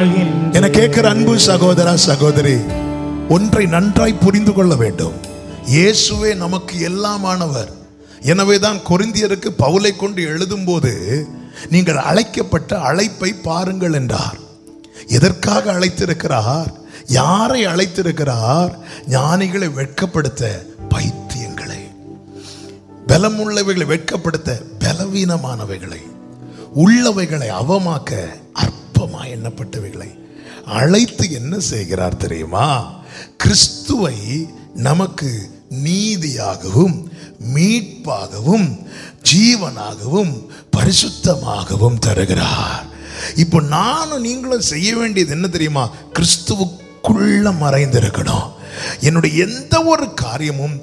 வாழ்கின்ற என கேட்கிற அன்பு சகோதரா சகோதரி ஒன்றை நன்றாய் புரிந்து கொள்ள வேண்டும் இயேசுவே நமக்கு எல்லாமானவர் எனவேதான் கொரிந்தியருக்கு பவுலை கொண்டு எழுதும்போது நீங்கள் அழைக்கப்பட்ட அழைப்பை பாருங்கள் என்றார் எதற்காக அழைத்திருக்கிறார் யாரை அழைத்திருக்கிறார் ஞானிகளை வெட்கப்படுத்த பைத்தியங்களை பலமுள்ளவைகளை வெட்கப்படுத்த பலவீனமானவைகளை உள்ளவைகளை அவமாக்க அற்பமா எண்ணப்பட்டவைகளை அழைத்து என்ன செய்கிறார் தெரியுமா கிறிஸ்துவை நமக்கு நீதியாகவும் மீட்பாகவும் ஜீவனாகவும் பரிசுத்தமாகவும் தருகிறார் இப்போ நானும் நீங்களும் செய்ய வேண்டியது என்ன தெரியுமா கிறிஸ்துவுக்குள்ள மறைந்திருக்கணும் என்னுடைய எந்த ஒரு காரியமும்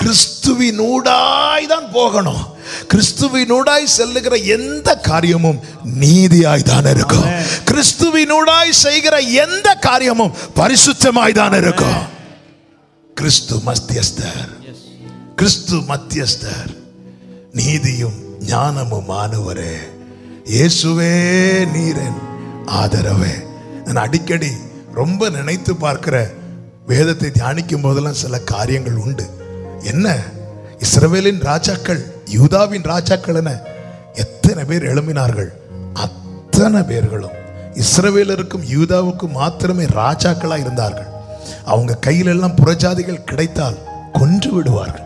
கிறிஸ்துவினூடாய் தான் போகணும் கிறிஸ்துவினூடாய் செல்லுகிற எந்த காரியமும் நீதியாய் தான் இருக்கும் கிறிஸ்துவினூடாய் செய்கிற எந்த காரியமும் பரிசுத்தமாய் தான் இருக்கும் கிறிஸ்து மத்தியஸ்தர் கிறிஸ்து மத்தியஸ்தர் நீதியும் ஞானமும் ஆனவரே இயேசுவே நீரன் ஆதரவே நான் அடிக்கடி ரொம்ப நினைத்து பார்க்கிற வேதத்தை தியானிக்கும் போதெல்லாம் சில காரியங்கள் உண்டு என்ன இஸ்ரவேலின் ராஜாக்கள் யூதாவின் ராஜாக்கள் என எத்தனை பேர் எழும்பினார்கள் அத்தனை பேர்களும் இஸ்ரவேலருக்கும் யூதாவுக்கும் மாத்திரமே ராஜாக்களா இருந்தார்கள் அவங்க கையில எல்லாம் புறஜாதிகள் கிடைத்தால் கொன்று விடுவார்கள்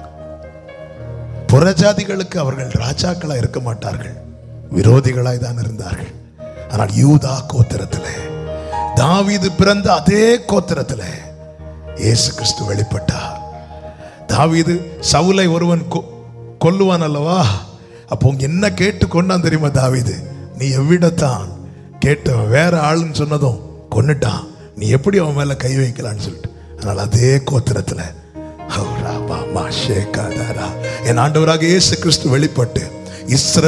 புறஜாதிகளுக்கு அவர்கள் ராஜாக்களா இருக்க மாட்டார்கள் விரோதிகளாய் தான் இருந்தார்கள் ஆனால் யூதா கோத்திரத்திலே தாவீது பிறந்த அதே கோத்திரத்திலே இயேசு கிறிஸ்து வெளிப்பட்டார் தாவீது சவுலை ஒருவன் கொ- கொல்லுவான் அல்லவா அப்போ என்ன கேட்டு கொண்டான் தெரியுமா தாவீது நீ எவ்விடத்தான் கேட்டவன் வேற ஆளுன்னு சொன்னதும் கொன்னுட்டான் நீ எப்படி அவன் மேல கை வைக்கலான்னு சொல்லிட்டு அதனால அதே கோத்திரத்துல ஹௌரா பாமா ஷேகாதாரா. என் ஆண்டவராக இயேசு கிறிஸ்து வெளிப்பட்டு இஸ்ர